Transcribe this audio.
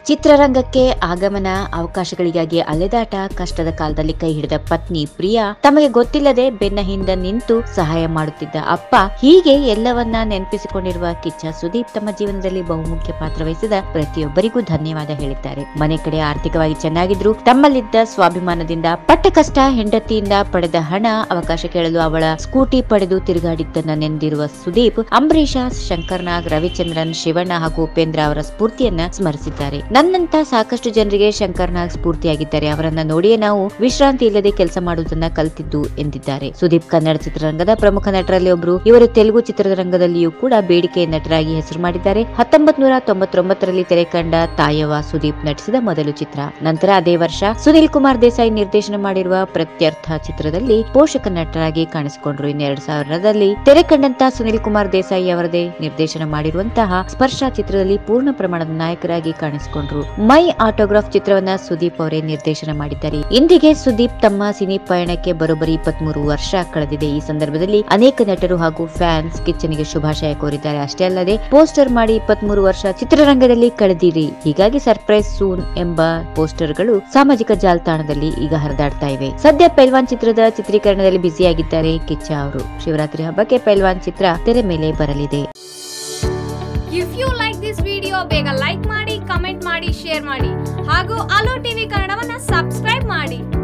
ಚಿತ್ರರಂಗಕ್ಕೆ ಆಗಮನ ಅವಕಾಶಗಳಿಗಾಗಿ ಅಲೆದಾಟ ಕಷ್ಟದ ಕಾಲದಲ್ಲಿ ಕೈ ಹಿಡಿದ ಪತ್ನಿ ಪ್ರಿಯಾ ತಮಗೆ ಗೊತ್ತಿಲ್ಲದೆ ಬೆನ್ನ ಹಿಂದ ನಿಂತು ಸಹಾಯ ಮಾಡುತ್ತಿದ್ದ ಅಪ್ಪ ಹೀಗೆ ಎಲ್ಲವನ್ನ ನೆನಪಿಸಿಕೊಂಡಿರುವ ಕಿಚ್ಚ ಸುದೀಪ್ ತಮ್ಮ ಜೀವನದಲ್ಲಿ ಬಹುಮುಖ್ಯ ಪಾತ್ರ ವಹಿಸಿದ ಪ್ರತಿಯೊಬ್ಬರಿಗೂ ಧನ್ಯವಾದ ಹೇಳಿದ್ದಾರೆ ಮನೆ ಕಡೆ ಆರ್ಥಿಕವಾಗಿ ಚೆನ್ನಾಗಿದ್ರು ತಮ್ಮಲ್ಲಿದ್ದ ಸ್ವಾಭಿಮಾನದಿಂದ ಪಟ್ಟ ಕಷ್ಟ ಹೆಂಡತಿಯಿಂದ ಪಡೆದ ಹಣ ಅವಕಾಶ ಕೇಳಲು ಅವಳ ಸ್ಕೂಟಿ ಪಡೆದು ತಿರುಗಾಡಿದ್ದನ್ನ ನೆನೆದಿರುವ ಸುದೀಪ್ ಅಂಬರೀಷ ಶಂಕರ್ನಾಗ್ ರವಿಚಂದ್ರನ್ ಶಿವಣ್ಣ ಹಾಗೂ ಉಪೇಂದ್ರ ಅವರ ಸ್ಫೂರ್ತಿಯನ್ನ ಸ್ಮರಿಸಿದ್ದಾರೆ ನನ್ನಂತ ಸಾಕಷ್ಟು ಜನರಿಗೆ ಶಂಕರ್ನಾಗ್ ಸ್ಫೂರ್ತಿಯಾಗಿದ್ದಾರೆ ಅವರನ್ನ ನೋಡಿಯೇ ನಾವು ವಿಶ್ರಾಂತಿ ಇಲ್ಲದೆ ಕೆಲಸ ಮಾಡುವುದನ್ನ ಕಲ್ತಿದ್ದು ಎಂದಿದ್ದಾರೆ ಸುದೀಪ್ ಕನ್ನಡ ಚಿತ್ರರಂಗದ ಪ್ರಮುಖ ನಟರಲ್ಲಿ ಒಬ್ಬರು ಇವರು ತೆಲುಗು ಚಿತ್ರರಂಗದಲ್ಲಿಯೂ ಕೂಡ ಬೇಡಿಕೆ ನಟರಾಗಿ ಹೆಸರು ಮಾಡಿದ್ದಾರೆ ಹತ್ತೊಂಬತ್ ನೂರ ತೊಂಬತ್ತೊಂಬತ್ತರಲ್ಲಿ ತೆರೆ ಕಂಡ ತಾಯವ ಸುದೀಪ್ ನಟಿಸಿದ ಮೊದಲು ಚಿತ್ರ ನಂತರ ಅದೇ ವರ್ಷ ಸುನಿಲ್ ಕುಮಾರ್ ದೇಸಾಯಿ ನಿರ್ದೇಶನ ಮಾಡಿರುವ ಪ್ರತ್ಯರ್ಥ ಚಿತ್ರದಲ್ಲಿ ಪೋಷಕ ನಟರಾಗಿ ಕಾಣಿಸಿಕೊಂಡ್ರು ಇನ್ನೆರಡು ಸಾವಿರದಲ್ಲಿ ತೆರೆ ಕಂಡಂತ ಸುನಿಲ್ ಕುಮಾರ್ ದೇಸಾಯಿ ಅವರದೇ ನಿರ್ದೇಶನ ಮಾಡಿರುವಂತಹ ಸ್ಪರ್ಶ ಚಿತ್ರದಲ್ಲಿ ಪೂರ್ಣ ಪ್ರಮಾಣದ ನಾಯಕರಾಗಿ ಕಾಣಿಸಿಕೊಂಡ್ರು ಮೈ ಆಟೋಗ್ರಾಫ್ ಚಿತ್ರವನ್ನ ಸುದೀಪ್ ಅವರೇ ನಿರ್ದೇಶನ ಮಾಡಿದ್ದಾರೆ ಇಂದಿಗೆ ಸುದೀಪ್ ತಮ್ಮ ಸಿನಿ ಪಯಣಕ್ಕೆ ಬರೋಬ್ಬರಿ ಇಪ್ಪತ್ಮೂರು ವರ್ಷ ಕಳೆದಿದೆ ಈ ಸಂದರ್ಭದಲ್ಲಿ ಅನೇಕ ನಟರು ಹಾಗೂ ಫ್ಯಾನ್ಸ್ ಕಿಚ್ಚನಿಗೆ ಶುಭಾಶಯ ಕೋರಿದ್ದಾರೆ ಅಷ್ಟೇ ಅಲ್ಲದೆ ಪೋಸ್ಟರ್ ಮಾಡಿ ಇಪ್ಪತ್ಮೂರು ವರ್ಷ ಚಿತ್ರರಂಗದಲ್ಲಿ ಕಳೆದಿರಿ ಹೀಗಾಗಿ ಸರ್ಪ್ರೈಸ್ ಸೂನ್ ಎಂಬ ಪೋಸ್ಟರ್ಗಳು ಸಾಮಾಜಿಕ ಜಾಲತಾಣದಲ್ಲಿ ಈಗ ಹರಿದಾಡ್ತಾ ಇವೆ ಸದ್ಯ ಪೈಲ್ವಾನ್ ಚಿತ್ರದ ಚಿತ್ರೀಕರಣದಲ್ಲಿ ಬ್ಯುಸಿಯಾಗಿದ್ದಾರೆ ಕಿಚ್ಚ ಅವರು ಶಿವರಾತ್ರಿ ಹಬ್ಬಕ್ಕೆ ಪೈಲ್ವಾನ್ ಚಿತ್ರ ತೆರೆ ಮೇಲೆ ಬರಲಿದೆ if you like this video ಬೇಗ ಲೈಕ್ ಮಾಡಿ ಕಮೆಂಟ್ ಮಾಡಿ ಶೇರ್ ಮಾಡಿ ಹಾಗೂ ಅಲೋ ಟಿವಿ ಕನ್ನಡವನ್ನ ಸಬ್ಸ್ಕ್ರೈಬ್ ಮಾಡಿ